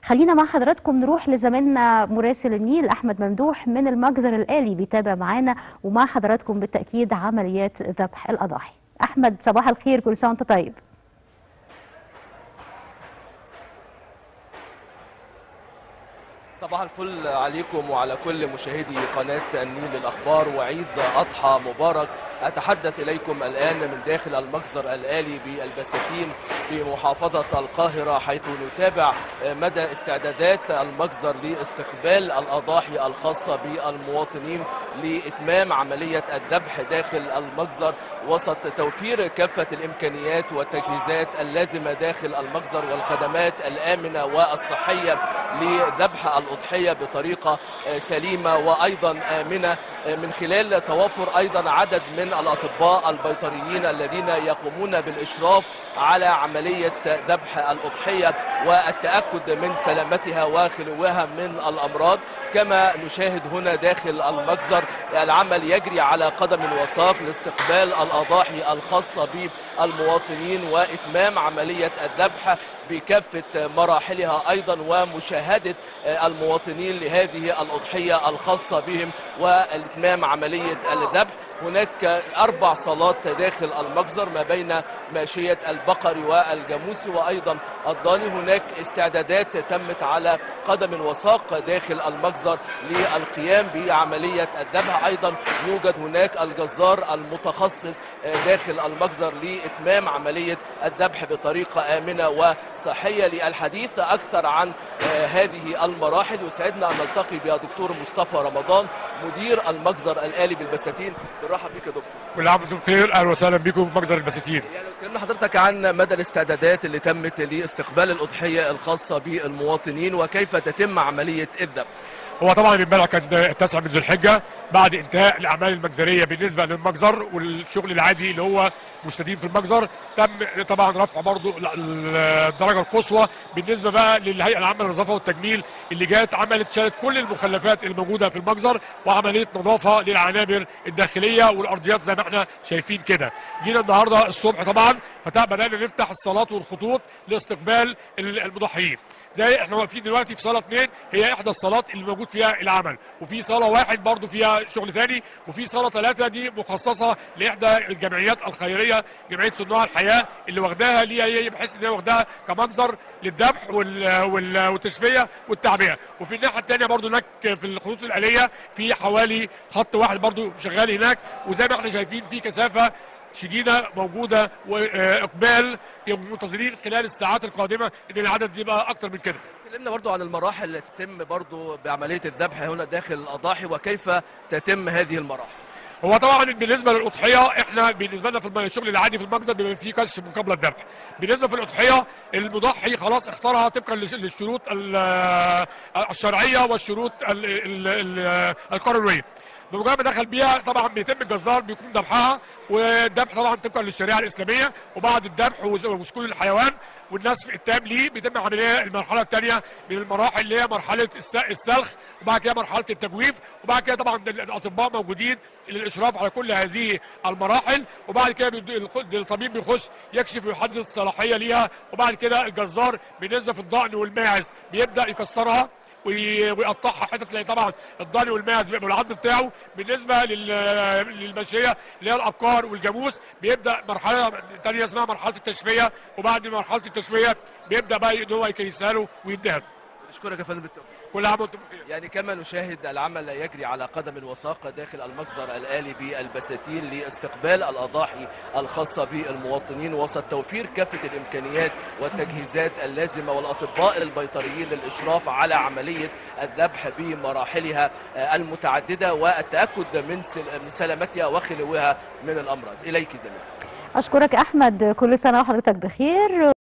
خلينا مع حضراتكم نروح لزميلنا مراسل النيل احمد ممدوح من المجزر الالي بيتابع معانا ومع حضراتكم بالتاكيد عمليات ذبح الاضاحي احمد صباح الخير كل سنه وانت طيب صباح الفل عليكم وعلى كل مشاهدي قناة النيل الأخبار وعيد أضحى مبارك أتحدث إليكم الآن من داخل المجزر الآلي بالبساتين في محافظة القاهرة حيث نتابع مدى استعدادات المجزر لاستقبال الأضاحي الخاصة بالمواطنين لإتمام عملية الذبح داخل المجزر وسط توفير كافة الإمكانيات والتجهيزات اللازمة داخل المجزر والخدمات الآمنة والصحية لذبح الأضحية بطريقة سليمة وأيضا آمنة من خلال توافر أيضا عدد من الأطباء البيطريين الذين يقومون بالإشراف على عملية ذبح الأضحية والتأكد من سلامتها وخلوها من الأمراض كما نشاهد هنا داخل المجزر العمل يجري على قدم وساق لاستقبال الأضاحي الخاصة بالمواطنين وإتمام عملية الذبح بكافة مراحلها أيضا ومشاهدة المواطنين لهذه الأضحية الخاصة بهم والإتمام عملية الذبح هناك أربع صالات داخل المجزر ما بين ماشية البقر والجاموس وأيضا الضاني هناك استعدادات تمت على قدم وساق داخل المجزر للقيام بعملية الذبح أيضا يوجد هناك الجزار المتخصص داخل المجزر لإتمام عملية الذبح بطريقة آمنة وصحية للحديث أكثر عن هذه المراحل يسعدنا أن نلتقي بدكتور مصطفى رمضان مدير المجزر الآلي بالبساتين بنرحب بك يا دكتور كل عام وانتم بخير اهلا وسهلا بكم في مجزر البساتين يعني لو اتكلمنا حضرتك عن مدى الاستعدادات اللي تمت لاستقبال الأضحية الخاصة بالمواطنين وكيف تتم عملية الذبح هو طبعا امبارح كان التاسع من ذو الحجه بعد انتهاء الاعمال المجزريه بالنسبه للمجزر والشغل العادي اللي هو مستديم في المجزر تم طبعا رفع برضو الدرجه القصوى بالنسبه بقى للهيئه العامه للنظافه والتجميل اللي جات عملت شالت كل المخلفات الموجوده في المجزر وعمليه نظافه للعنابر الداخليه والارضيات زي ما احنا شايفين كده جينا النهارده الصبح طبعا بدانا نفتح الصالات والخطوط لاستقبال المضحيين زي احنا واقفين دلوقتي في صاله اثنين هي احدى الصالات اللي موجود فيها العمل وفي صاله واحد برضو فيها شغل ثاني وفي صاله ثلاثه دي مخصصه لاحدى الجمعيات الخيريه جمعيه صناع الحياه اللي واخداها ليها هي بحيث ان هي واخداها كمنظر للذبح وال... وال... والتشفيه والتعبئه وفي الناحيه الثانيه برضو هناك في الخطوط الاليه في حوالي خط واحد برضو شغال هناك وزي ما احنا شايفين في كثافه شديده موجوده واقبال منتظرين خلال الساعات القادمه ان العدد يبقى اكتر من كده. اتكلمنا برضو عن المراحل اللي تتم برضو بعمليه الذبح هنا داخل الاضاحي وكيف تتم هذه المراحل. هو طبعا بالنسبه للاضحيه احنا بالنسبه لنا في الشغل العادي في المخزن بيبقى فيه كشف من قبل الذبح. بالنسبه في الاضحيه المضحي خلاص اختارها طبقا للشروط الشرعيه والشروط القانونيه. بمجرد ما دخل بيها طبعا بيتم الجزار بيكون ذبحها والذبح طبعا طبقا للشريعه الاسلاميه وبعد الذبح وسكون الحيوان والنسف التام ليه بيتم عمليه المرحله الثانيه من المراحل اللي هي مرحله السلخ وبعد كده مرحله التجويف وبعد كده طبعا الاطباء موجودين للاشراف على كل هذه المراحل وبعد كده الطبيب بيخش يكشف ويحدد الصلاحيه ليها وبعد كده الجزار بالنسبه في الضأن والماعز بيبدا يكسرها ويقطعها حتت لان طبعا الضاني والماعز بيبقى العظم بتاعه بالنسبه للماشيه اللي هي الابقار والجاموس بيبدا مرحله ثانيه اسمها مرحله التشفيه وبعد مرحله التشفيه بيبدا بقى ان هو يكيسها له ويديها اشكرك يا فندم بالتوفيق كل عام وانتم بخير يعني كما نشاهد العمل يجري على قدم وساق داخل المجزر الآلي بالبساتين لاستقبال الأضاحي الخاصة بالمواطنين وسط توفير كافة الإمكانيات والتجهيزات اللازمة والأطباء البيطريين للإشراف على عملية الذبح بمراحلها المتعددة والتأكد من سلامتها وخلوها من الأمراض إليك زميلتي أشكرك أحمد كل سنة وحضرتك بخير